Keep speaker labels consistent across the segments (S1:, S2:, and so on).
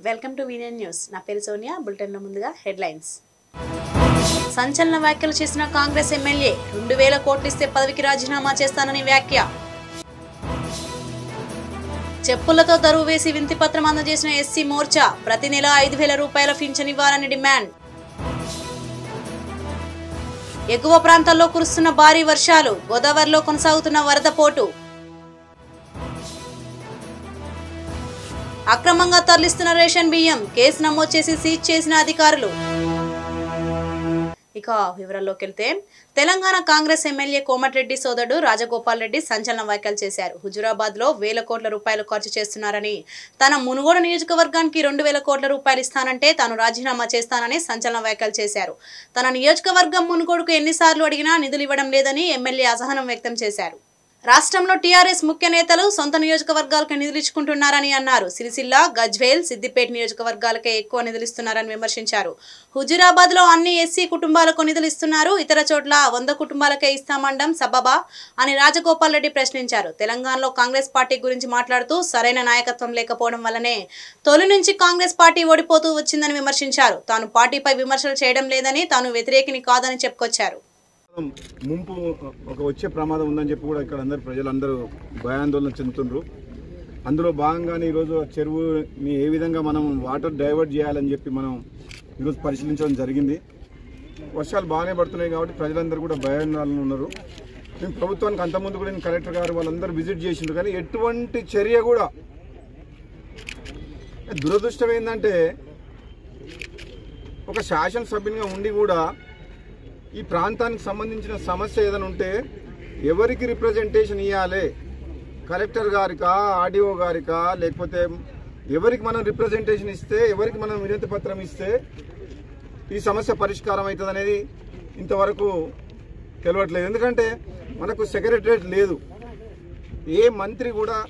S1: Welcome to వినియన్ news నా పేరు సోనియా బులెటిన్లో ముందుగా హెడ్లైన్స్ సంచలన వ్యాఖ్యలు చేసిన కాంగ్రెస్ ఎమ్మెల్యే రెండు వేల కోట్లు ఇస్తే పదవికి రాజీనామా చేస్తానని వ్యాఖ్య చెప్పులతో దరువు వేసి వింతి పత్రం అందజేసిన ఎస్సీ మోర్చా ప్రతి నెల ఐదు వేల రూపాయల పింఛన్ ఇవ్వాలని డిమాండ్ ఎగువ ప్రాంతాల్లో కురుస్తున్న భారీ వర్షాలు గోదావరిలో కొనసాగుతున్న వరద పోటు అక్రమంగా తరలిస్తున్న రేషన్ బియ్యం కేసు నమోదు చేసి సీజ్ చేసిన అధికారులు ఇక వివరాల్లోకి వెళ్తే తెలంగాణ కాంగ్రెస్ ఎమ్మెల్యే కోమటిరెడ్డి సోదరుడు రాజగోపాల్ రెడ్డి సంచలన వ్యాఖ్యలు చేశారు హుజురాబాద్ లో వేల కోట్ల రూపాయలు ఖర్చు చేస్తున్నారని తన మునుగోడు నియోజకవర్గానికి రెండు వేల కోట్ల రూపాయలు ఇస్తానంటే తాను రాజీనామా చేస్తానని సంచలన వ్యాఖ్యలు చేశారు తన నియోజకవర్గం మునుగోడుకు ఎన్నిసార్లు అడిగినా నిధులు ఇవ్వడం లేదని ఎమ్మెల్యే అసహనం వ్యక్తం చేశారు రాష్ట్రంలో టీఆర్ఎస్ ముఖ్య నేతలు సొంత నియోజకవర్గాలకు నిధులిచ్చుకుంటున్నారని అన్నారు సిరిసిల్ల గజ్వేల్ సిద్దిపేట నియోజకవర్గాలకే ఎక్కువ నిధులిస్తున్నారని విమర్శించారు హుజురాబాద్ లో అన్ని ఎస్సీ కుటుంబాలకు నిధులు ఇస్తున్నారు ఇతర చోట్ల వంద కుటుంబాలకే ఇస్తామండం సబబా అని రాజగోపాల్ రెడ్డి ప్రశ్నించారు తెలంగాణలో కాంగ్రెస్ పార్టీ గురించి మాట్లాడుతూ సరైన నాయకత్వం లేకపోవడం వల్లనే తొలి నుంచి కాంగ్రెస్ పార్టీ ఓడిపోతూ వచ్చిందని విమర్శించారు తాను పార్టీపై విమర్శలు చేయడం లేదని తాను వ్యతిరేకిని కాదని చెప్పుకొచ్చారు
S2: ముంపు ఒక వచ్చే ప్రమాదం ఉందని చెప్పి కూడా ఇక్కడ అందరు ప్రజలందరూ భయాందోళన చెందుతుండ్రు అందులో భాగంగానే ఈరోజు ఆ చెరువుని ఏ విధంగా మనం వాటర్ డైవర్ట్ చేయాలని చెప్పి మనం ఈరోజు పరిశీలించడం జరిగింది వర్షాలు బాగానే పడుతున్నాయి కాబట్టి ప్రజలందరూ కూడా భయాందోళన ఉన్నారు మేము ప్రభుత్వానికి అంతకుముందు కూడా నేను కలెక్టర్ గారు వాళ్ళందరూ విజిట్ చేసిండ్రు కానీ ఎటువంటి చర్య కూడా దురదృష్టం ఏంటంటే ఒక శాసనసభ్యునిగా ఉండి కూడా ఈ ప్రాంతానికి సంబంధించిన సమస్య ఏదైనా ఉంటే ఎవరికి రిప్రజెంటేషన్ ఇవ్వాలి కలెక్టర్ గారికా ఆర్డీఓ గారికా లేకపోతే ఎవరికి మనం రిప్రజెంటేషన్ ఇస్తే ఎవరికి మనం వినతి పత్రం ఇస్తే ఈ సమస్య పరిష్కారం అవుతుంది అనేది ఇంతవరకు తెలియట్లేదు ఎందుకంటే మనకు సెక్రటరేట్ లేదు ఏ మంత్రి కూడా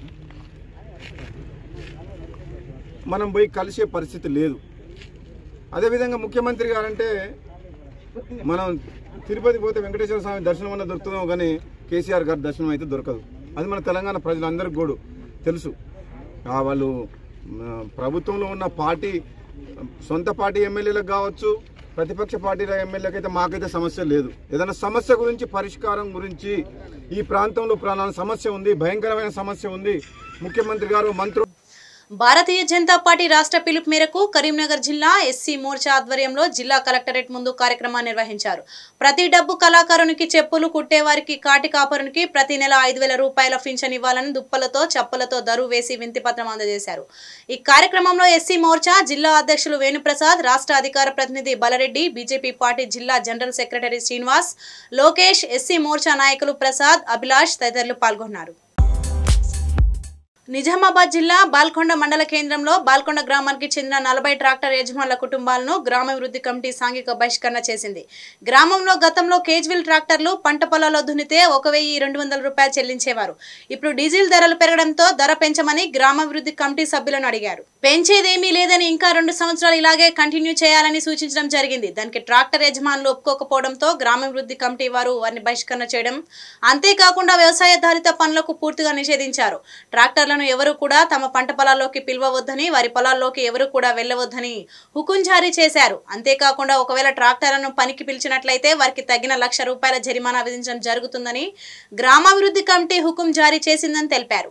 S2: మనం పోయి కలిసే పరిస్థితి లేదు అదేవిధంగా ముఖ్యమంత్రి గారంటే మనం తిరుపతి పోతే వెంకటేశ్వర స్వామి దర్శనం అన్న దొరుకుతుందో కానీ కేసీఆర్ గారి దర్శనం అయితే దొరకదు అది మన తెలంగాణ ప్రజలందరికీ కూడా తెలుసు ఆ వాళ్ళు ఆ, ప్రభుత్వంలో ఉన్న పార్టీ సొంత పార్టీ ఎమ్మెల్యేలకు కావచ్చు ప్రతిపక్ష పార్టీల ఎమ్మెల్యేలకు అయితే మాకైతే సమస్య లేదు ఏదైనా సమస్య గురించి పరిష్కారం గురించి ఈ ప్రాంతంలో ప్రాణ సమస్య ఉంది భయంకరమైన సమస్య ఉంది ముఖ్యమంత్రి గారు మంత్రులు
S1: భారతీయ జనతా పార్టీ రాష్ట్ర పిలుపు మేరకు కరీంనగర్ జిల్లా ఎస్సీ మోర్చా ఆధ్వర్యంలో జిల్లా కలెక్టరేట్ ముందు కార్యక్రమాన్ని నిర్వహించారు ప్రతి డబ్బు కళాకారునికి చెప్పులు కుట్టేవారికి కాటి కాపరునికి ప్రతి నెల ఐదు వేల రూపాయల పింఛన్ ఇవ్వాలని దుప్పలతో చప్పులతో దరువు వేసి వింతి పత్రం అందజేశారు ఈ కార్యక్రమంలో ఎస్సీ మోర్చా జిల్లా అధ్యక్షులు వేణుప్రసాద్ రాష్ట్ర అధికార ప్రతినిధి బలరెడ్డి బీజేపీ పార్టీ జిల్లా general secretary Srinivas Lokesh SC మోర్చా నాయకులు ప్రసాద్ అభిలాష్ తదితరులు పాల్గొన్నారు నిజామాబాద్ జిల్లా బాల్కొండ మండల కేంద్రంలో బాల్కొండ గ్రామానికి చెందిన నలభై ట్రాక్టర్ యజమానుల కుటుంబాలను గ్రామాభివృద్ధి కమిటీ సాంఘిక బహిష్కరణ చేసింది గ్రామంలో గతంలో కేజ్విల్ ట్రాక్టర్లు పంట పొలాల్లో దున్నితే ఒక వెయ్యి రెండు వందల రూపాయలు చెల్లించేవారు ఇప్పుడు డీజిల్ ధరలు పెరగడంతో ధర పెంచమని గ్రామాభివృద్ధి కమిటీ సభ్యులను అడిగారు పెంచేదేమీ లేదని ఇంకా రెండు సంవత్సరాలు ఇలాగే కంటిన్యూ చేయాలని సూచించడం జరిగింది దానికి ట్రాక్టర్ యజమానులు ఒప్పుకోకపోవడంతో గ్రామాభివృద్ధి కమిటీ వారు వారిని బహిష్కరణ చేయడం అంతేకాకుండా వ్యవసాయాధారిత పనులకు పూర్తిగా నిషేధించారు ట్రాక్టర్లను ఎవరు కూడా తమ పంట పొలాల్లోకి పిలవవద్దని వారి పొలాల్లోకి ఎవరు కూడా వెళ్ళవద్దని హుకుం జారీ చేశారు అంతేకాకుండా ఒకవేళ ట్రాక్టర్లను పనికి పిలిచినట్లయితే వారికి తగిన లక్ష రూపాయల జరిమానా విధించడం జరుగుతుందని గ్రామాభివృద్ధి కమిటీ హుకుం జారీ చేసిందని తెలిపారు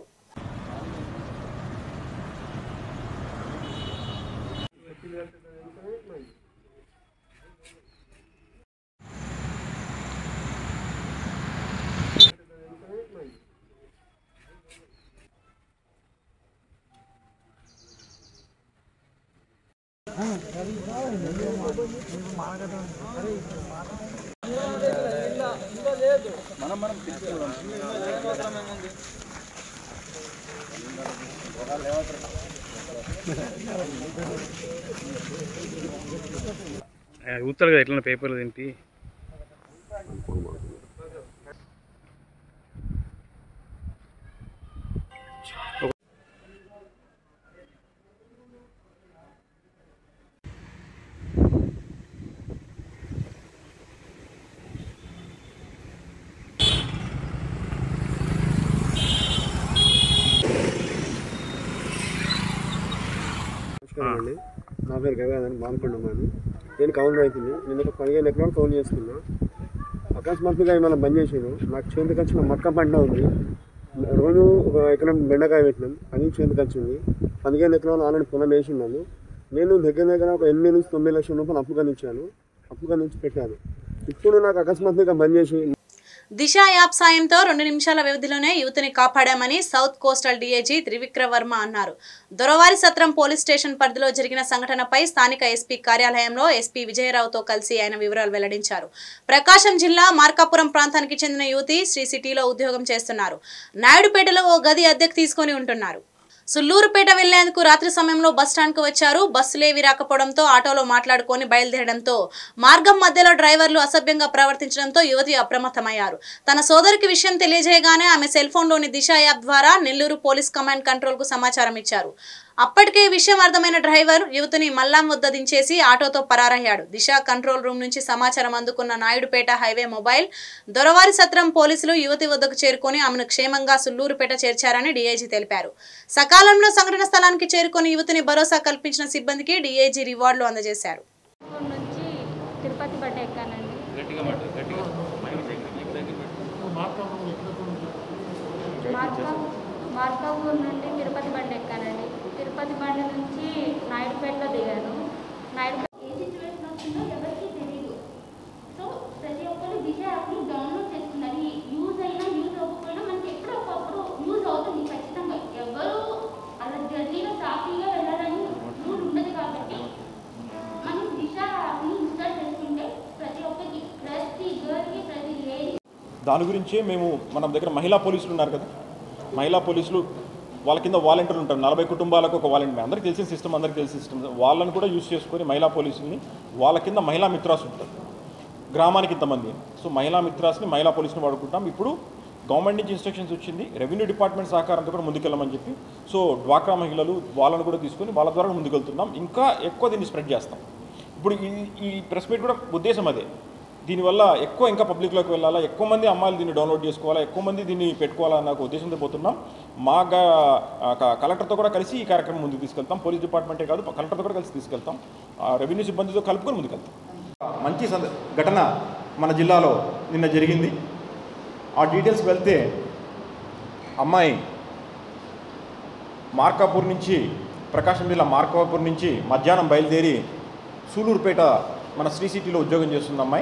S3: ఊతారు కదా ఎట్లా పేపర్లు తింటి
S4: నమస్కారం అండి నా పేరు గంగాధర్ మానుకొండమాని నేను కౌలు రైతుని నేను ఒక పదిహేను ఎకరాలు కౌలు చేస్తున్నా అకస్మాత్తుగా మనం బంద్ చేసాను నాకు చేతికి వచ్చిన మక్క పంట ఉంది రోజు ఒక ఎకరం బెండకాయ పెట్టినాం అది చేతికి వచ్చింది పదిహేను ఎకరాలు ఆల్రెడీ పొలం వేసి ఉన్నాను నేను దగ్గర దగ్గర ఒక ఎనిమిది నుంచి తొమ్మిది లక్షల రూపాయలు అప్పుగా ఇచ్చాను అప్పుగా నుంచి పెట్టాను ఇప్పుడు నాకు అకస్మాత్తుగా బంద్ చేసి
S1: దిశ యాప్ సాయంతో రెండు నిమిషాల వ్యవధిలోనే యువతిని కాపాడామని south coastal DIG Trivikram Varma అన్నారు దొరవారి సత్రం పోలీస్ స్టేషన్ పరిధిలో జరిగిన సంఘటనపై స్థానిక ఎస్పీ కార్యాలయంలో ఎస్పీ విజయరావుతో కలిసి ఆయన వివరాలు వెల్లడించారు ప్రకాశం జిల్లా మార్కాపురం ప్రాంతానికి చెందిన యువతి శ్రీ సిటీలో ఉద్యోగం చేస్తున్నారు నాయుడుపేటలో ఓ గది అద్దెకు తీసుకొని ఉంటున్నారు సుల్లూరుపేట వెళ్లేందుకు రాత్రి సమయంలో బస్ స్టాండ్ కు వచ్చారు బస్సులేవి రాకపోవడంతో ఆటోలో మాట్లాడుకొని బయలుదేరడంతో మార్గం మధ్యలో డ్రైవర్లు అసభ్యంగా ప్రవర్తించడంతో యువతి అప్రమత్తమయ్యారు తన సోదరికి విషయం తెలియజేయగానే ఆమె సెల్ ఫోన్లోని దిశ యాప్ ద్వారా నెల్లూరు పోలీస్ కమాండ్ కంట్రోల్ కు సమాచారం ఇచ్చారు అప్పటికే ఈ విషయం అర్థమైన డ్రైవర్ యువతిని మల్లాం వద్ద దించేసి ఆటోతో పరారయ్యాడు దిశ కంట్రోల్ రూమ్ నుంచి సమాచారం అందుకున్న నాయుడుపేట హైవే మొబైల్ దొరవారి సత్రం పోలీసులు యువతి వద్దకు చేరుకొని ఆమెను క్షేమంగా సుల్లూరుపేట చేర్చారని డీఐజీ తెలిపారు సకాలంలో సంఘటన స్థలానికి చేరుకొని యువతిని భరోసా కల్పించిన సిబ్బందికి డీఐజీ రివార్డులు అందజేశారు
S5: ఊరు నుంచి తిరుపతి బట్ట ఎక్కానండి మార్కం మార్కాపూర్ నుండి తిరుపతి బండి ఎక్కానండి తిరుపతి బండి నుంచి నాయుడుపేటలో దిగాను నాయుడుపేట
S6: ఏ సిచ్యువేషన్ వస్తుందో ఎవరికీ తెలియదు సో ప్రతి ఒక్కరు దిశ యాప్ని డౌన్లోడ్ చేసుకున్నారు ఈ యూజ్ అయినా యూజ్ అవ్వకపోయినా మనకి ఎప్పుడో ఒకప్పుడు యూజ్ అవుతుంది ఖచ్చితంగా ఎవరు అలా జర్నీలో సాఫీగా వెళ్ళాలని రూల్ ఉండదు కాబట్టి మనం దిశ యాప్ని ఇన్స్టాల్ చేసుకుంటే ప్రతి ఒక్కరికి ప్రతి గర్ల్కి ప్రతి లేడీ
S7: దాని గురించే మేము మన దగ్గర మహిళా పోలీసులు ఉన్నారు కదా మహిళా పోలీసులు వాళ్ళ కింద వాలంటీర్లు ఉంటారు నలభై కుటుంబాలకు ఒక వాలంటీర్ అందరికీ తెలిసిన సిస్టమ్ అందరికీ తెలిసిన సిస్టమ్ వాళ్ళని కూడా యూజ్ చేసుకొని మహిళా పోలీసుల్ని వాళ్ళ కింద మహిళా మిత్రాస్ ఉంటారు గ్రామానికి ఇంతమంది సో మహిళా మిత్రాస్ని మహిళా పోలీసుని వాడుకుంటాం ఇప్పుడు గవర్నమెంట్ నుంచి ఇన్స్ట్రక్షన్స్ వచ్చింది రెవెన్యూ డిపార్ట్మెంట్ సహకారంతో కూడా ముందుకెళ్ళమని చెప్పి సో డ్వాక్రా మహిళలు వాళ్ళని కూడా తీసుకొని వాళ్ళ ద్వారా ముందుకెళ్తున్నాం ఇంకా ఎక్కువ దీన్ని స్ప్రెడ్ చేస్తాం ఇప్పుడు ఈ ఈ ప్రెస్ మీట్ కూడా ఉద్దేశం అదే దీనివల్ల ఎక్కువ ఇంకా పబ్లిక్లోకి వెళ్ళాలా ఎక్కువ మంది అమ్మాయిలు దీన్ని డౌన్లోడ్ చేసుకోవాలా ఎక్కువ మంది దీన్ని పెట్టుకోవాలన్న ఒక ఉద్దేశంతో పోతున్నాం మా గా- ఆ క- కలెక్టర్తో కూడా కలిసి ఈ కార్యక్రమం ముందుకు తీసుకెళ్తాం పోలీస్ డిపార్ట్మెంటే కాదు కలెక్టర్తో కూడా కలిసి తీసుకెళ్తాం ఆ రెవెన్యూ సిబ్బందితో కలుపుకొని ముందుకెళ్తాం మంచి సంద ఘటన మన జిల్లాలో నిన్న జరిగింది ఆ డీటెయిల్స్ వెళ్తే అమ్మాయి మార్కాపూర్ నుంచి ప్రకాశం జిల్లా మార్కాపూర్ నుంచి మధ్యాహ్నం బయలుదేరి సూలూరుపేట మన శ్రీ సిటీలో ఉద్యోగం చేస్తుంది అమ్మాయి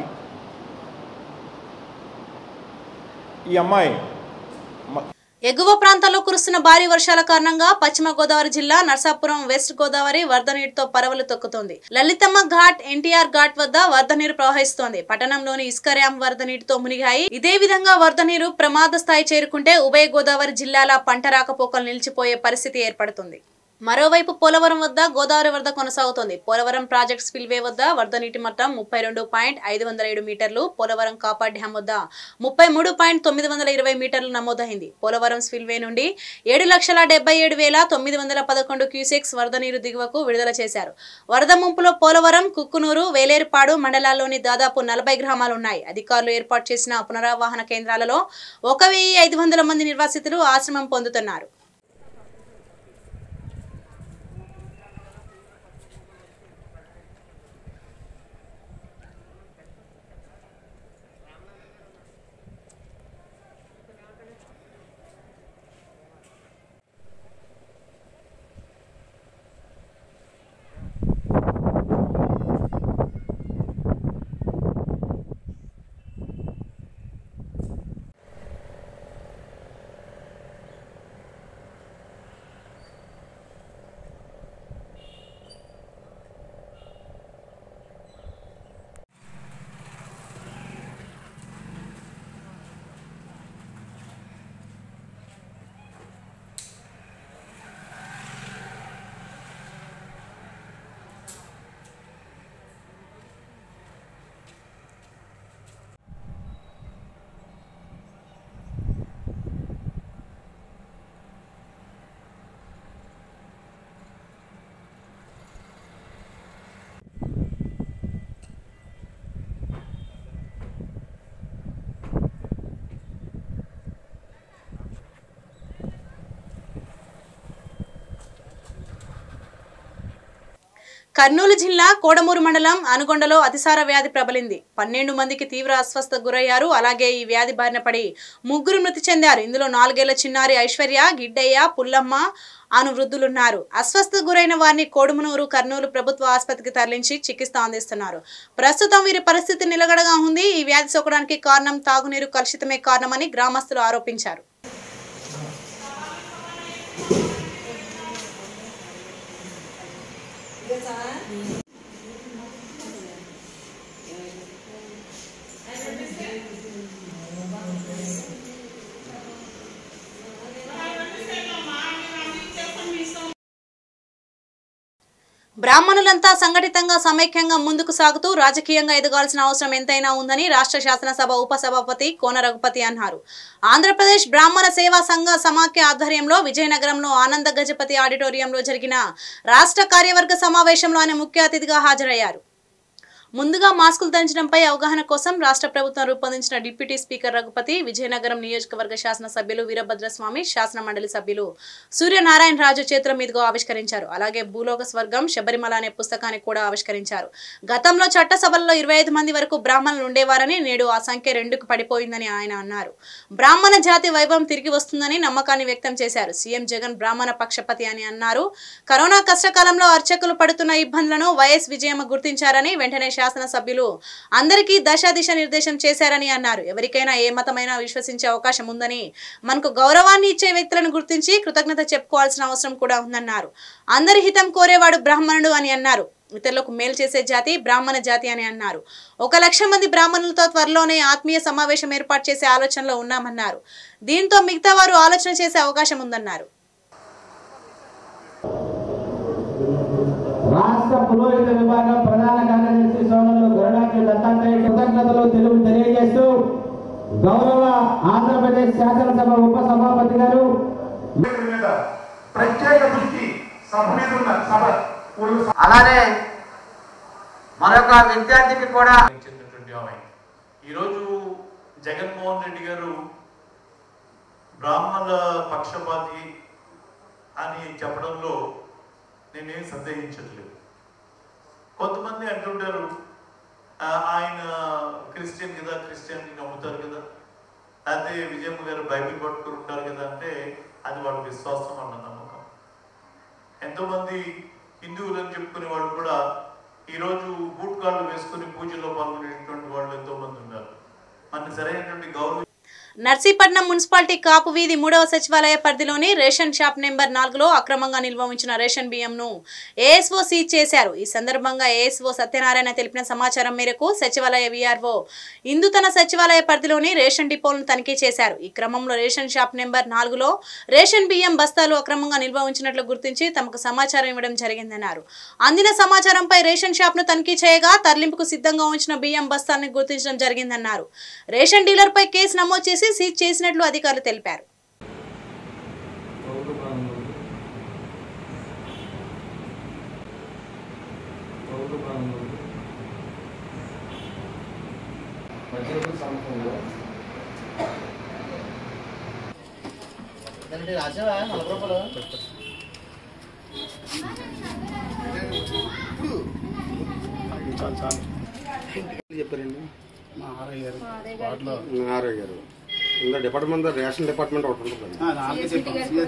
S7: ఈ అమ్మాయి మ-
S1: ఎగువ ప్రాంతాల్లో కురుస్తున్న భారీ వర్షాల కారణంగా పశ్చిమ గోదావరి జిల్లా నర్సాపురం వెస్ట్ గోదావరి వరద నీటితో పరవలు తొక్కుతోంది లలితమ్మ ఘాట్ ఎన్టీఆర్ ఘాట్ వద్ద వరద నీరు ప్రవహిస్తోంది పట్టణంలోని ఇసుక ర్యాం వరద నీటితో మునిగాయి ఇదే విధంగా వరద నీరు ప్రమాద స్థాయి చేరుకుంటే ఉభయ గోదావరి జిల్లాల పంట రాకపోకలు నిలిచిపోయే పరిస్థితి ఏర్పడుతుంది మరోవైపు పోలవరం వద్ద గోదావరి వరద కొనసాగుతోంది పోలవరం ప్రాజెక్ట్ స్పిల్వే వద్ద వరద నీటి మట్టం ముప్పై రెండు పాయింట్ ఐదు వందల ఏడు మీటర్లు పోలవరం కాపర్ డ్యాం వద్ద ముప్పై మూడు పాయింట్ తొమ్మిది వందల ఇరవై మీటర్లు నమోదైంది పోలవరం స్పిల్వే నుండి ఏడు లక్షల డెబ్బై ఏడు వేల తొమ్మిది వందల పదకొండు క్యూసెక్స్ వరద నీరు దిగువకు విడుదల చేశారు వరద ముంపులో పోలవరం కుక్కునూరు వేలేరుపాడు మండలాల్లోని దాదాపు నలభై గ్రామాలున్నాయి అధికారులు ఏర్పాటు చేసిన పునరావాహన కేంద్రాలలో ఒక వెయ్యి ఐదు వందల మంది నిర్వాసితులు ఆశ్రమం పొందుతున్నారు కర్నూలు జిల్లా కోడమూరు మండలం అనుగొండలో అతిసార వ్యాధి ప్రబలింది పన్నెండు మందికి తీవ్ర అస్వస్థకు గురయ్యారు అలాగే ఈ వ్యాధి బారిన పడి ముగ్గురు మృతి చెందారు ఇందులో నాలుగేళ్ల చిన్నారి ఐశ్వర్య గిడ్డయ్య పుల్లమ్మ అను వృద్ధులున్నారు అస్వస్థకు గురైన వారిని కోడుమనూరు కర్నూలు ప్రభుత్వ ఆసుపత్రికి తరలించి చికిత్స అందిస్తున్నారు ప్రస్తుతం వీరి పరిస్థితి నిలకడగా ఉంది ఈ వ్యాధి సోకడానికి కారణం తాగునీరు కలుషితమే కారణమని గ్రామస్తులు ఆరోపించారు బ్రాహ్మణులంతా సంఘటితంగా సమైక్యంగా ముందుకు సాగుతూ రాజకీయంగా ఎదగాల్సిన అవసరం ఎంతైనా ఉందని రాష్ట్ర శాసనసభ ఉపసభాపతి కోన రఘుపతి అన్నారు ఆంధ్రప్రదేశ్ బ్రాహ్మణ సేవా సంఘ సమాఖ్య ఆధ్వర్యంలో విజయనగరంలో ఆనంద గజపతి ఆడిటోరియంలో జరిగిన రాష్ట్ర కార్యవర్గ సమావేశంలో ఆయన ముఖ్య అతిథిగా హాజరయ్యారు ముందుగా మాస్కులు ధరించడంపై అవగాహన కోసం రాష్ట్ర ప్రభుత్వం రూపొందించిన డిప్యూటీ స్పీకర్ రఘుపతి విజయనగరం నియోజకవర్గ శాసన సభ్యులు వీరభద్రస్వామి శాసన మండలి సభ్యులు సూర్యనారాయణ రాజు చేతుల మీదుగా ఆవిష్కరించారు అలాగే భూలోక స్వర్గం శబరిమల అనే పుస్తకాన్ని కూడా ఆవిష్కరించారు గతంలో చట్టసభల్లో ఇరవై ఐదు మంది వరకు బ్రాహ్మణులు ఉండేవారని నేడు ఆ సంఖ్య రెండుకు పడిపోయిందని ఆయన అన్నారు బ్రాహ్మణ జాతి వైభవం తిరిగి వస్తుందని నమ్మకాన్ని వ్యక్తం చేశారు సీఎం జగన్ బ్రాహ్మణ పక్షపతి అని అన్నారు కరోనా కష్టకాలంలో అర్చకులు పడుతున్న ఇబ్బందులను వైఎస్ విజయమ్మ గుర్తించారని వెంటనే శాసనసభ్యులు అందరికీ దశ దిశ నిర్దేశం చేశారని అన్నారు ఎవరికైనా ఏ మతమైనా విశ్వసించే అవకాశం ఉందని మనకు గౌరవాన్ని ఇచ్చే వ్యక్తులను గుర్తించి కృతజ్ఞత చెప్పుకోవాల్సిన అవసరం కూడా ఉందన్నారు అందరి హితం కోరేవాడు బ్రాహ్మణుడు అని అన్నారు ఇతరులకు మేలు చేసే జాతి బ్రాహ్మణ జాతి అని అన్నారు ఒక లక్ష మంది బ్రాహ్మణులతో త్వరలోనే ఆత్మీయ సమావేశం ఏర్పాటు చేసే ఆలోచనలో ఉన్నామన్నారు దీంతో మిగతా వారు ఆలోచన చేసే అవకాశం ఉందన్నారు
S8: రాష్ట్ర పురోహిత విభాగం ప్రధాన కార్యదర్శి సోదరులు గరుడాకి దత్తాత్రేయ కృతజ్ఞతలు తెలుగు తెలియజేస్తూ గౌరవ ఆంధ్రప్రదేశ్ శాసనసభ ఉప సభాపతి గారు
S9: మీద ప్రత్యేక దృష్టి సభ మీద ఉన్న సభ ఊరు
S10: అలానే మరొక విద్యార్థికి కూడా
S9: చెందినటువంటి ఆమె ఈరోజు జగన్మోహన్ రెడ్డి గారు బ్రాహ్మణుల పక్షపాతి అని చెప్పడంలో నేనేం సందేహించట్లేదు కొంతమంది అంటుంటారు "ఆ, ఆయన క్రిస్టియన్ కదా క్రిస్టియన్ నమ్ముతారు కదా లేకపోతే విజయమ్మ గారు బైబిల్ పట్టుకుని ఉంటారు కదా అంటే అది వాళ్ళ విశ్వాసం అన్న నమ్మకం ఎంతోమంది హిందువులు అని చెప్పుకునే వాళ్ళు కూడా ఈరోజు బూట్ కాళ్ళు వేసుకుని పూజల్లో పాల్గొనేటువంటి వాళ్ళు ఎంతో మంది ఉన్నారు మనకి సరైనటువంటి గౌరవం
S1: నర్సీపట్నం మున్సిపాలిటీ కాపు వీధి మూడవ సచివాలయ పరిధిలోని రేషన్ షాప్ నెంబర్ నాలుగులో అక్రమంగా నిల్వ ఉంచిన రేషన్ బియ్యంను ఏఎస్ఓ సీజ్ చేశారు ఈ సందర్భంగా ఏఎస్ఓ సత్యనారాయణ తెలిపిన సమాచారం మేరకు సచివాలయ విఆర్ఓ ఇందు తన సచివాలయ పరిధిలోని రేషన్ డిపోలను తనిఖీ చేశారు ఈ క్రమంలో రేషన్ షాప్ నెంబర్ నాలుగులో రేషన్ బియ్యం బస్తాలు అక్రమంగా నిల్వ ఉంచినట్లు గుర్తించి తమకు సమాచారం ఇవ్వడం జరిగిందన్నారు అందిన సమాచారంపై రేషన్ షాప్ ను తనిఖీ చేయగా తరలింపుకు సిద్ధంగా ఉంచిన బియ్యం బస్తాలను గుర్తించడం జరిగిందన్నారు రేషన్ డీలర్పై కేసు నమోదు చేసి సీజ్ చేసినట్లు అధికారులు తెలిపారు
S4: ఆరో గారు ఇందులో డిపార్ట్మెంట్ రేషన్ డిపార్ట్మెంట్ ఒకటి ఉంటుంది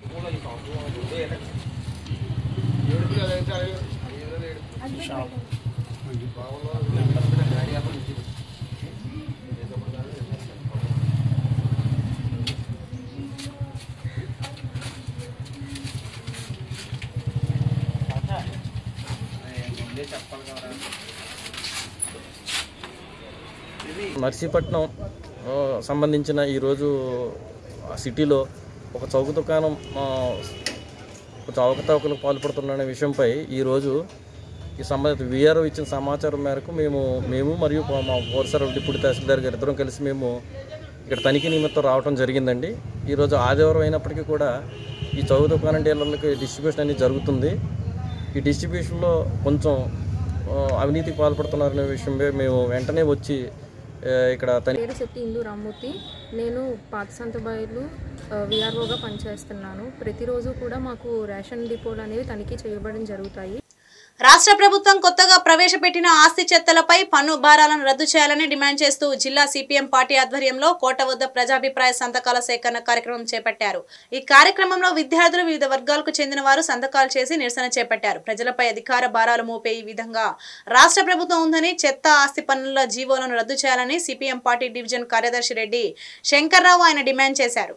S11: నర్సీపట్నం ఆ, సంబంధించిన ఈరోజు ఆ సిటీలో ఒక చౌక దుకాణం ఆ, కొంచెం అవకతవకలకు పాల్పడుతున్న విషయంపై ఈరోజు ఈ సంబంధిత విఆర్ఓ ఇచ్చిన సమాచారం మేరకు మేము మేము మరియు మా- మా ఓర్సర్ డిప్యూటీ తహసీల్దార్ గారు ఇద్దరం కలిసి మేము ఇక్కడ తనిఖీ నిమిత్తం రావడం జరిగిందండి ఈరోజు ఆదివారం అయినప్పటికీ కూడా ఈ చౌక దుకాణం డీలర్లకి డిస్ట్రిబ్యూషన్ అనేది జరుగుతుంది ఈ డిస్ట్రిబ్యూషన్లో కొంచెం ఆ, అవినీతికి పాల్పడుతున్నారనే విషయంపై మేము వెంటనే వచ్చి ఆ, ఇక్కడ తని
S12: పేరు శెట్టి ఇందు రామ్మూర్తి నేను పాత సంతబాయిలు విఆర్ఓగా పనిచేస్తున్నాను ప్రతిరోజు కూడా మాకు రేషన్ డిపోలు అనేవి తనిఖీ చేయబడడం జరుగుతాయి
S1: రాష్ట్ర ప్రభుత్వం కొత్తగా ప్రవేశపెట్టిన ఆస్తి చెత్తలపై పన్ను భారాలను రద్దు చేయాలని డిమాండ్ చేస్తూ జిల్లా సిపిఎం పార్టీ ఆధ్వర్యంలో కోట వద్ద ప్రజాభిప్రాయ సంతకాల సేకరణ కార్యక్రమం చేపట్టారు ఈ కార్యక్రమంలో విద్యార్థులు వివిధ వర్గాలకు చెందిన వారు సంతకాలు చేసి నిరసన చేపట్టారు ప్రజలపై అధికార భారాలు మోపే ఈ విధంగా రాష్ట్ర ప్రభుత్వం ఉందని చెత్త ఆస్తి పన్నుల జీవోలను రద్దు చేయాలని సిపిఎం పార్టీ డివిజన్ కార్యదర్శి రెడ్డి శంకర్రావు ఆయన డిమాండ్ చేశారు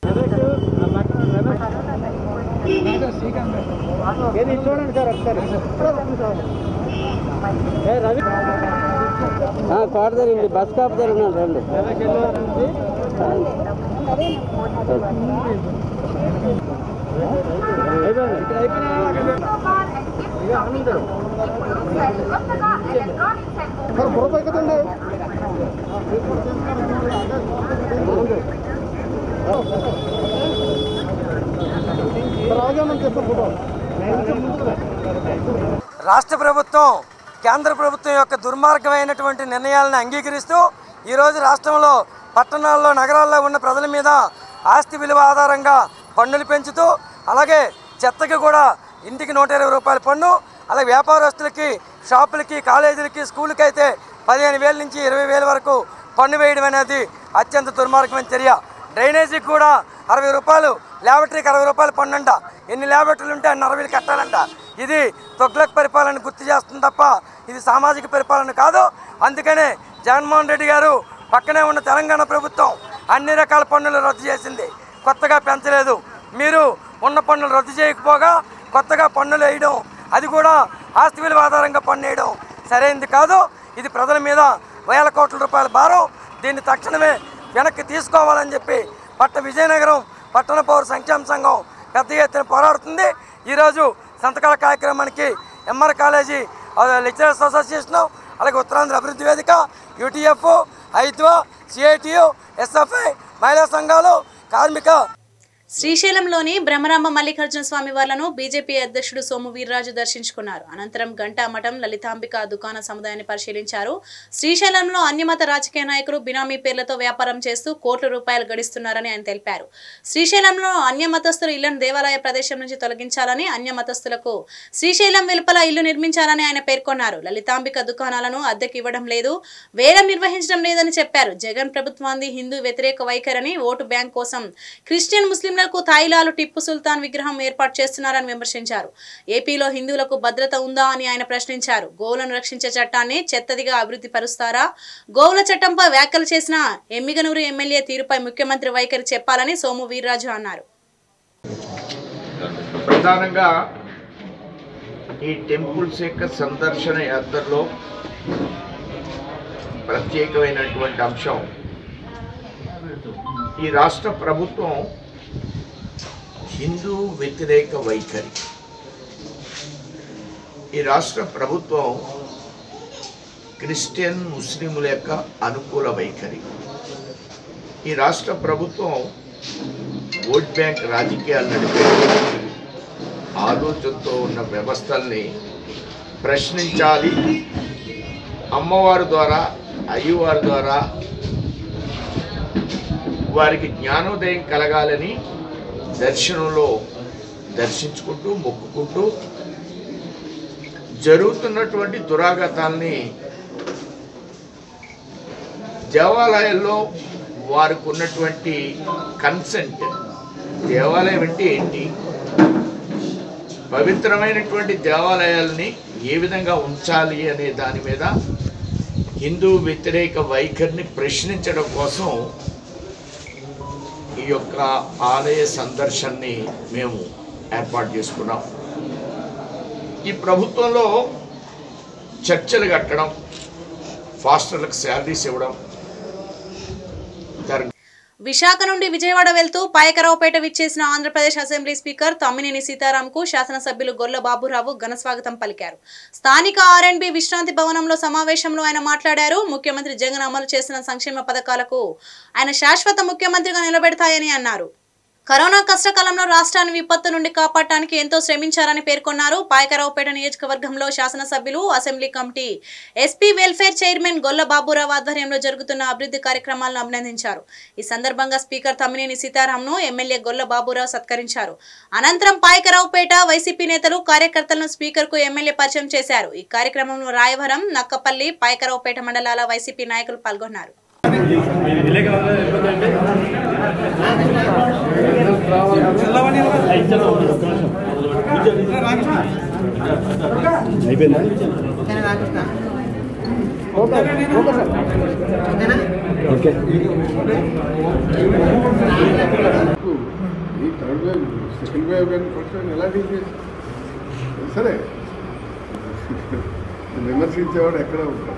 S8: చూడండి సార్ ఒకసారి ఏ రవి కోట జరిగింది బస్ కాపు జరిగినాడు రండి
S13: రాష్ట్ర ప్రభుత్వం కేంద్ర ప్రభుత్వం యొక్క దుర్మార్గమైనటువంటి నిర్ణయాలను అంగీకరిస్తూ ఈరోజు రాష్ట్రంలో పట్టణాల్లో నగరాల్లో ఉన్న ప్రజల మీద ఆస్తి విలువ ఆధారంగా పన్నులు పెంచుతూ అలాగే చెత్తకి కూడా ఇంటికి నూట ఇరవై రూపాయల పన్ను అలాగే వ్యాపారస్తులకి షాపులకి కాలేజీలకి స్కూళ్ళకి అయితే పదిహేను వేల నుంచి ఇరవై వేల వరకు పన్ను వేయడం అనేది అత్యంత దుర్మార్గమైన చర్య డ్రైనేజీకి కూడా అరవై రూపాయలు ల్యాబరేటరీకి అరవై రూపాయలు పన్ను అంట ఎన్ని ల్యాబరేటరీలు ఉంటే అన్ని అరవైలు కట్టాలంట ఇది తొగ్లక్ పరిపాలన గుర్తు చేస్తుంది తప్ప ఇది సామాజిక పరిపాలన కాదు అందుకనే జగన్మోహన్ రెడ్డి గారు పక్కనే ఉన్న తెలంగాణ ప్రభుత్వం అన్ని రకాల పన్నులు రద్దు చేసింది కొత్తగా పెంచలేదు మీరు ఉన్న పన్నులు రద్దు చేయకపోగా కొత్తగా పన్నులు వేయడం అది కూడా ఆస్తి విలువ ఆధారంగా పన్ను వేయడం సరైనది కాదు ఇది ప్రజల మీద వేల కోట్ల రూపాయల భారం దీన్ని తక్షణమే వెనక్కి తీసుకోవాలని చెప్పి పట్ట విజయనగరం పట్టణ పౌర సంక్షేమ సంఘం పెద్ద ఎత్తున పోరాడుతుంది ఈరోజు సంతకాల కార్యక్రమానికి ఎంఆర్ కాలేజీ ఆ, లెక్చరర్స్ అసోసియేషను అలాగే ఉత్తరాంధ్ర అభివృద్ధి వేదిక యూటీఎఫ్ ఐద్వా సిఐటియు ఎస్ఎఫ్ఐ మహిళా సంఘాలు కార్మిక
S1: శ్రీశైలంలోని బ్రహ్మరాంబ మల్లికార్జున స్వామి వార్లను బీజేపీ అధ్యక్షుడు సోము వీర్రాజు దర్శించుకున్నారు అనంతరం గంటా మఠం లలితాంబిక దుకాణ సముదాయాన్ని పరిశీలించారు శ్రీశైలంలో అన్యమత రాజకీయ నాయకులు బినామీ పేర్లతో వ్యాపారం చేస్తూ కోట్ల రూపాయలు గడిస్తున్నారని ఆయన తెలిపారు శ్రీశైలంలో అన్యమతస్థులు ఇళ్లను దేవాలయ ప్రదేశం నుంచి తొలగించాలని అన్యమతస్థులకు శ్రీశైలం వెలుపల ఇల్లు నిర్మించాలని ఆయన పేర్కొన్నారు లలితాంబిక దుకాణాలను అద్దెకి ఇవ్వడం లేదు వేలం నిర్వహించడం లేదని చెప్పారు జగన్ ప్రభుత్వాన్ని హిందూ వ్యతిరేక వైఖరని ఓటు బ్యాంక్ కోసం క్రిస్టియన్ ముస్లింలకు తాయిలాలు టిప్పు సుల్తాన్ విగ్రహం ఏర్పాటు చేస్తున్నారని విమర్శించారు ఏపీలో హిందువులకు భద్రత ఉందా అని ఆయన ప్రశ్నించారు గోవులను రక్షించే చట్టాన్ని చెత్తదిగా అభివృద్ధి పరుస్తారా గోవుల చట్టంపై వ్యాఖ్యలు చేసిన ఎమ్మిగనూరు ఎమ్మెల్యే తీరుపై ముఖ్యమంత్రి వైఖరి చెప్పాలని సోము వీర్రాజు అన్నారు
S14: ప్రధానంగా ఈ టెంపుల్స్ యొక్క సందర్శన యాత్రలో ప్రత్యేకమైనటువంటి అంశం ఈ రాష్ట్ర ప్రభుత్వం హిందూ వ్యతిరేక వైఖరి ఈ రాష్ట్ర ప్రభుత్వం క్రిస్టియన్ ముస్లింల యొక్క అనుకూల వైఖరి ఈ రాష్ట్ర ప్రభుత్వం ఓట్ బ్యాంక్ రాజకీయాలు నడిపే ఆలోచనతో ఉన్న వ్యవస్థల్ని ప్రశ్నించాలి అమ్మవారి ద్వారా అయ్యవారి ద్వారా వారికి జ్ఞానోదయం కలగాలని దర్శనంలో దర్శించుకుంటూ మొక్కుకుంటూ జరుగుతున్నటువంటి దురాగతాల్ని దేవాలయాల్లో వారికి ఉన్నటువంటి కన్సెంట్ దేవాలయం అంటే ఏంటి పవిత్రమైనటువంటి దేవాలయాల్ని ఏ విధంగా ఉంచాలి అనే దాని మీద హిందూ వ్యతిరేక వైఖరిని ప్రశ్నించడం కోసం ఈ యొక్క ఆలయ సందర్శనని మేము ఏర్పాటు చేసుకున్నాం ఈ ప్రభుత్వంలో చర్చలు కట్టడం ఫాస్టర్లకు శాలరీస్ ఇవ్వడం జరగ
S1: విశాఖ నుండి విజయవాడ వెళ్తూ పాయకరావుపేట విచ్చేసిన ఆంధ్రప్రదేశ్ అసెంబ్లీ స్పీకర్ తమ్మినేని సీతారాంకు శాసనసభ్యులు గొల్ల బాబురావు ఘనస్వాగతం పలికారు స్థానిక ఆర్ఎండ్బి విశ్రాంతి భవనంలో సమావేశంలో ఆయన మాట్లాడారు ముఖ్యమంత్రి జగన్ అమలు చేసిన సంక్షేమ పథకాలకు ఆయన శాశ్వత ముఖ్యమంత్రిగా నిలబెడతాయని అన్నారు కరోనా కష్టకాలంలో రాష్ట్రాన్ని విపత్తు నుండి కాపాడటానికి ఎంతో శ్రమించారని పేర్కొన్నారు పాయకరావుపేట నియోజకవర్గంలో శాసనసభ్యులు assembly committee SP welfare chairman Golla Baburao ఆధ్వర్యంలో జరుగుతున్న అభివృద్ధి కార్యక్రమాలను అభినందించారు ఈ సందర్భంగా స్పీకర్ తమ్మినేని సీతారాంను ఎమ్మెల్యే గొల్ల బాబురావు సత్కరించారు అనంతరం పాయకరావుపేట వైసీపీ నేతలు కార్యకర్తలను స్పీకర్ కు ఎమ్మెల్యే పరిచయం చేశారు ఈ కార్యక్రమంలో రాయవరం నక్కపల్లి పాయకరావుపేట మండలాల వైసీపీ నాయకులు పాల్గొన్నారు
S15: ఈ థర్డ్ వేవ్ సెకండ్ వేవ్ కానీ ఫస్ట్ వేవ్ ఎలా డీల్ చేసి సరే విమర్శించేవాడు ఎక్కడ ఉంటాడు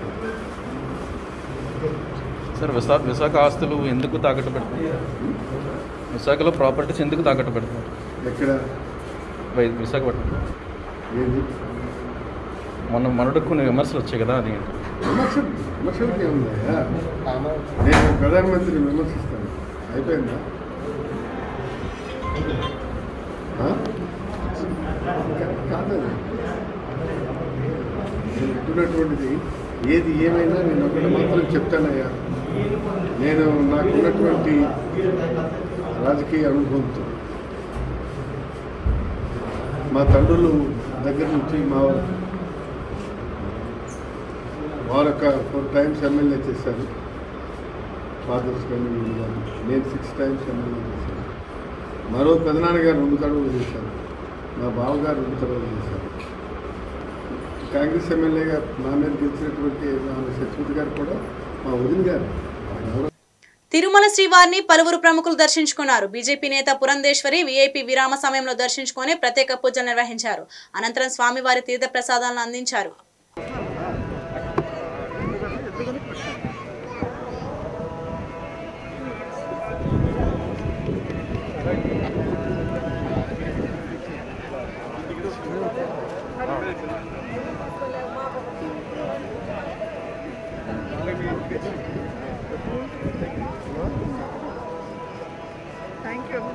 S16: సార్ విశాఖ విశాఖ ఆస్తులు ఎందుకు తాకట్టు పెడుతున్నారు విశాఖలో ప్రాపర్టీస్ ఎందుకు తాకట్టు పెడుతున్నారు
S15: ఎక్కడ
S16: వై- విశాఖపట్నం
S15: ఏది
S16: మొన్న మనకు కొన్ని విమర్శలు వచ్చాయి కదా అది
S15: విమర్శ విమర్శలకి ఏముందయ్యా నేను ప్రధానమంత్రిని విమర్శిస్తాను అయిపోయిందా ఆ? కా- కాదది నేను అంటున్నటువంటిది ఏది ఏమైనా నేను ఒకటి మాత్రం చెప్తానయ్యా నేను నాకున్నటువంటి రాజకీయ అనుభవంతో మా తండ్రులు దగ్గర నుంచి మా వారు ఒక ఫోర్ టైమ్స్ ఎమ్మెల్యే చేశారు ఫాదర్స్ కానీ వీళ్ళు కానీ నేను సిక్స్ టైమ్స్ ఎమ్మెల్యే చేశాను మరో పెదనాన్నగారు రెండు తడవలు చేశారు మా బావగారు రెండు తడవలు చేశారు కాంగ్రెస్ ఎమ్మెల్యేగా నా మీద గెలిచినటువంటి ఆమె సత్యవతి గారు కూడా మా వదిన గారు ఆయన ఎవరో
S1: తిరుమల శ్రీవారిని పలువురు ప్రముఖులు దర్శించుకున్నారు బీజేపీ నేత పురంధేశ్వరి వీఐపీ విరామ సమయంలో దర్శించుకొని ప్రత్యేక పూజలు నిర్వహించారు అనంతరం స్వామివారి తీర్థ ప్రసాదాలను అందించారు
S17: థ్యాంక్ యూ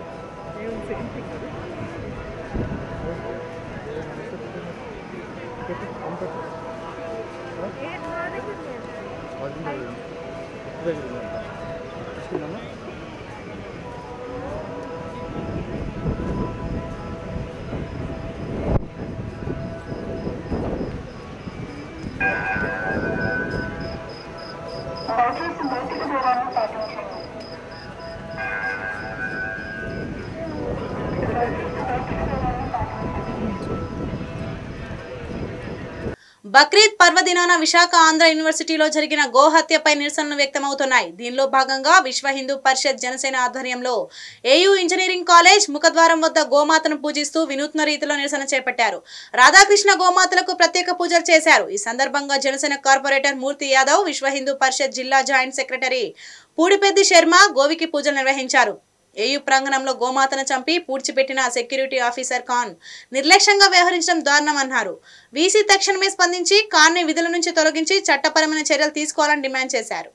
S1: బక్రీద్ పర్వదినాన విశాఖ ఆంధ్ర యూనివర్సిటీలో జరిగిన గోహత్యపై నిరసనలు వ్యక్తమవుతున్నాయి దీనిలో భాగంగా విశ్వ హిందూ పరిషత్ జనసేన ఆధ్వర్యంలో ఏయూ ఇంజనీరింగ్ కాలేజ్ ముఖద్వారం వద్ద గోమాతను పూజిస్తూ వినూత్న రీతిలో నిరసన చేపట్టారు రాధాకృష్ణ గోమాతలకు ప్రత్యేక పూజలు చేశారు ఈ సందర్భంగా జనసేన కార్పొరేటర్ మూర్తి యాదవ్ విశ్వ హిందూ పరిషత్ జిల్లా జాయింట్ సెక్రటరీ పూడిపెద్ది శర్మ గోవికి పూజలు నిర్వహించారు ఏయూ ప్రాంగణంలో గోమాతను చంపి పూడ్చిపెట్టిన సెక్యూరిటీ ఆఫీసర్ ఖాన్ నిర్లక్ష్యంగా వ్యవహరించడం దారుణమన్నారు వీసీ తక్షణమే స్పందించి ఖాన్ని విధుల నుంచి తొలగించి చట్టపరమైన చర్యలు తీసుకోవాలని డిమాండ్ చేశారు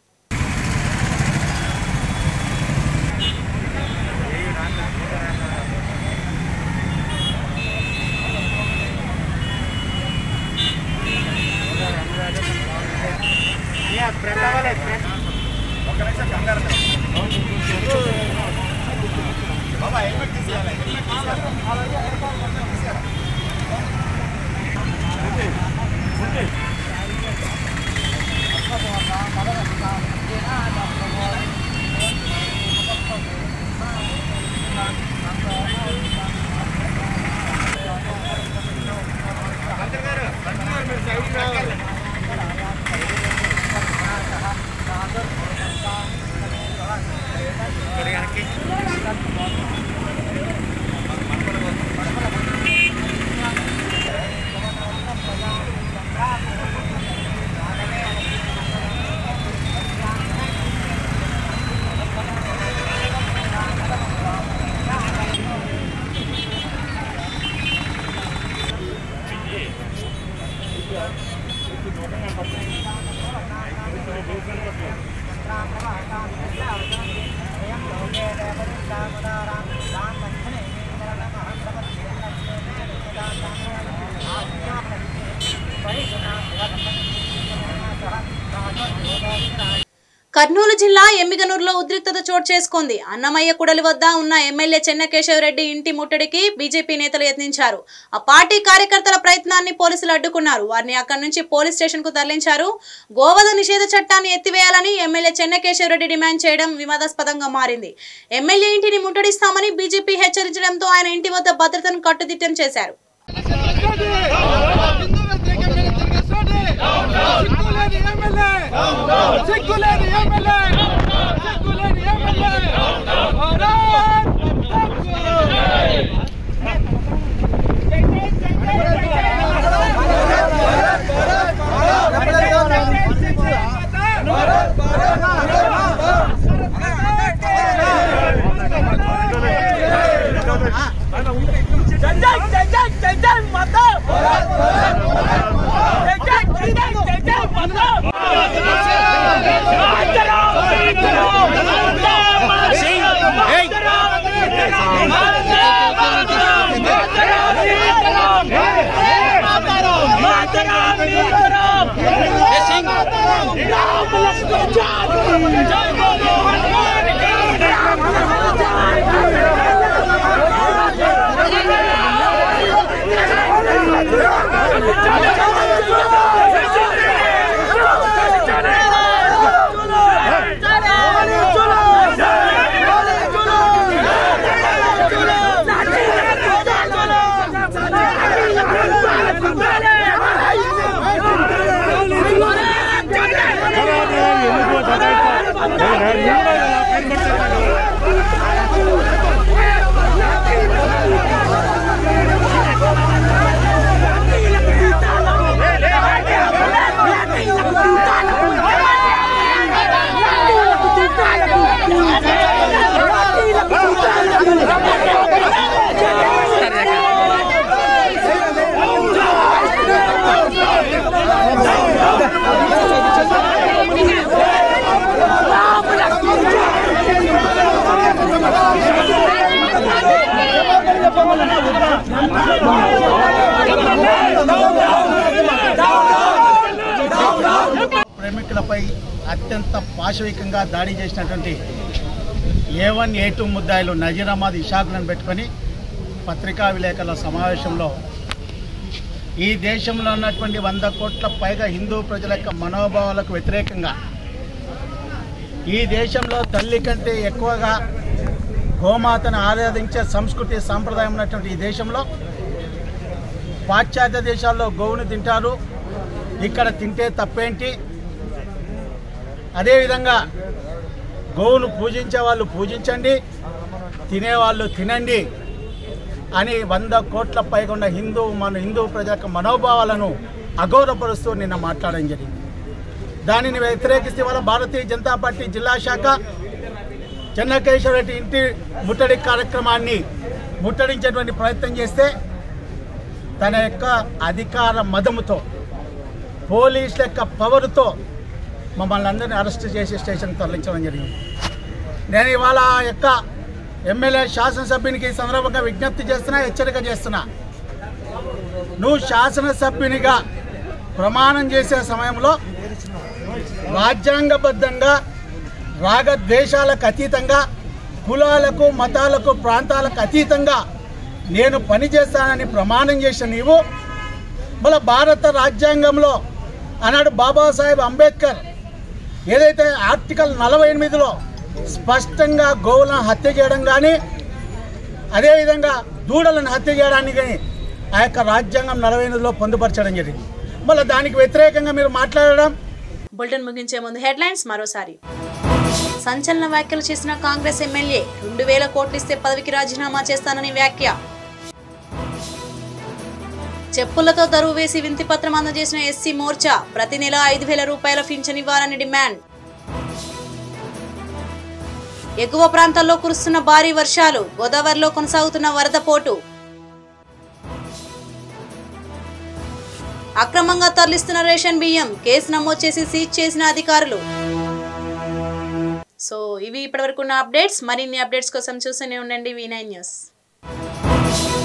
S17: ఆ
S1: కర్నూలు జిల్లా ఎమ్మిగనూరులో ఉద్రిక్తత చోటు చేసుకుంది అన్నమయ్య కుడలి వద్ద ఉన్న ఎమ్మెల్యే చెన్నకేశవరెడ్డి ఇంటి ముట్టడికి బీజేపీ నేతలు యత్నించారు ఆ పార్టీ కార్యకర్తల ప్రయత్నాన్ని పోలీసులు అడ్డుకున్నారు వారిని అక్కడి నుంచి పోలీస్ స్టేషన్ కు తరలించారు గోవధ నిషేధ చట్టాన్ని ఎత్తివేయాలని ఎమ్మెల్యే చెన్నకేశవరెడ్డి డిమాండ్ చేయడం వివాదాస్పదంగా మారింది ఎమ్మెల్యే ఇంటిని ముట్టడిస్తామని బీజేపీ హెచ్చరించడంతో ఆయన ఇంటి వద్ద భద్రతను కట్టుదిట్టం చేశారు
S18: సిగ్గులేని ఎమ్మెల్యే సిగ్గులేని ఎమ్మెల్యే భారత్ జై జై జై జై జై జై మాతా జై జై జై జై జై జై మాతా
S19: ప్రేమికులపై అత్యంత పాశవికంగా దాడి చేసినటువంటి ఏ వన్ ఏ టూ ముద్దాయిలు నజీరాబాద్ ఇషాకులను పెట్టుకొని పత్రికా విలేకరుల సమావేశంలో ఈ దేశంలో ఉన్నటువంటి వంద కోట్ల పైగా హిందూ ప్రజల యొక్క మనోభావాలకు వ్యతిరేకంగా ఈ దేశంలో తల్లి కంటే ఎక్కువగా గోమాతను ఆరాధించే సంస్కృతి సాంప్రదాయం ఉన్నటువంటి ఈ దేశంలో పాశ్చాత్య దేశాల్లో గోవును తింటారు ఇక్కడ తింటే తప్పేంటి అదేవిధంగా గోవును పూజించే వాళ్ళు పూజించండి తినేవాళ్ళు తినండి అని వంద కోట్ల పైగా ఉన్న హిందూ మన హిందూ ప్రజల యొక్క మనోభావాలను అగౌరవపరుస్తూ నిన్న మాట్లాడడం జరిగింది దానిని వ్యతిరేకిస్తే వాళ్ళ భారతీయ జనతా పార్టీ జిల్లా శాఖ చెన్నకేశ్వర రెడ్డి ఇంటి ముట్టడి కార్యక్రమాన్ని ముట్టడించేటువంటి ప్రయత్నం చేస్తే తన యొక్క అధికార మదముతో పోలీసుల యొక్క పవర్తో మమ్మల్ని అందరినీ అరెస్ట్ చేసి స్టేషన్కి తరలించడం జరిగింది నేను ఇవాళ ఆ యొక్క ఎమ్మెల్యే శాసనసభ్యునికి ఈ సందర్భంగా విజ్ఞప్తి చేస్తున్నా హెచ్చరిక చేస్తున్నా నువ్వు శాసనసభ్యునిగా ప్రమాణం చేసే సమయంలో రాజ్యాంగబద్ధంగా రాగద్వేషాలకు అతీతంగా కులాలకు మతాలకు ప్రాంతాలకు అతీతంగా నేను పనిచేస్తానని ప్రమాణం చేసిన నీవు మన భారత రాజ్యాంగంలో ఆనాడు బాబాసాహెబ్ అంబేద్కర్ ఏదైతే ఆర్టికల్ నలభై ఎనిమిదిలో స్పష్టంగా గోవులను హత్య చేయడం కానీ అదేవిధంగా దూడలను హత్య చేయడానికి కానీ ఆ యొక్క రాజ్యాంగం నలభై ఎనిమిదిలో పొందుపరచడం జరిగింది మళ్ళీ దానికి వ్యతిరేకంగా మీరు మాట్లాడడం
S1: బులెటిన్ ముగించే ముందు హెడ్లైన్స్ మరోసారి సంచలన వ్యాఖ్యలు చేసిన కాంగ్రెస్ ఎమ్మెల్యే రెండు వేల కోట్లు ఇస్తే పదవికి రాజీనామా చేస్తానని వ్యాఖ్య చెప్పులతో దరువు వేసి వింతి పత్రం అందజేసిన ఎస్సీ మోర్చా ప్రతి నెల ఐదు వేల రూపాయల పింఛన్ ఇవ్వాలని డిమాండ్ ఎగువ ప్రాంతాల్లో కురుస్తున్న భారీ వర్షాలు గోదావరిలో కొనసాగుతున్న వరద పోటు అక్రమంగా తరలిస్తున్న రేషన్ బియ్యం కేసు నమోదు చేసి సీజ్ చేసిన అధికారులు సో ఇవి ఇప్పటివరకు ఉన్న అప్డేట్స్ మరిన్ని అప్డేట్స్ కోసం చూస్తూనే ఉండండి వి నైన్ న్యూస్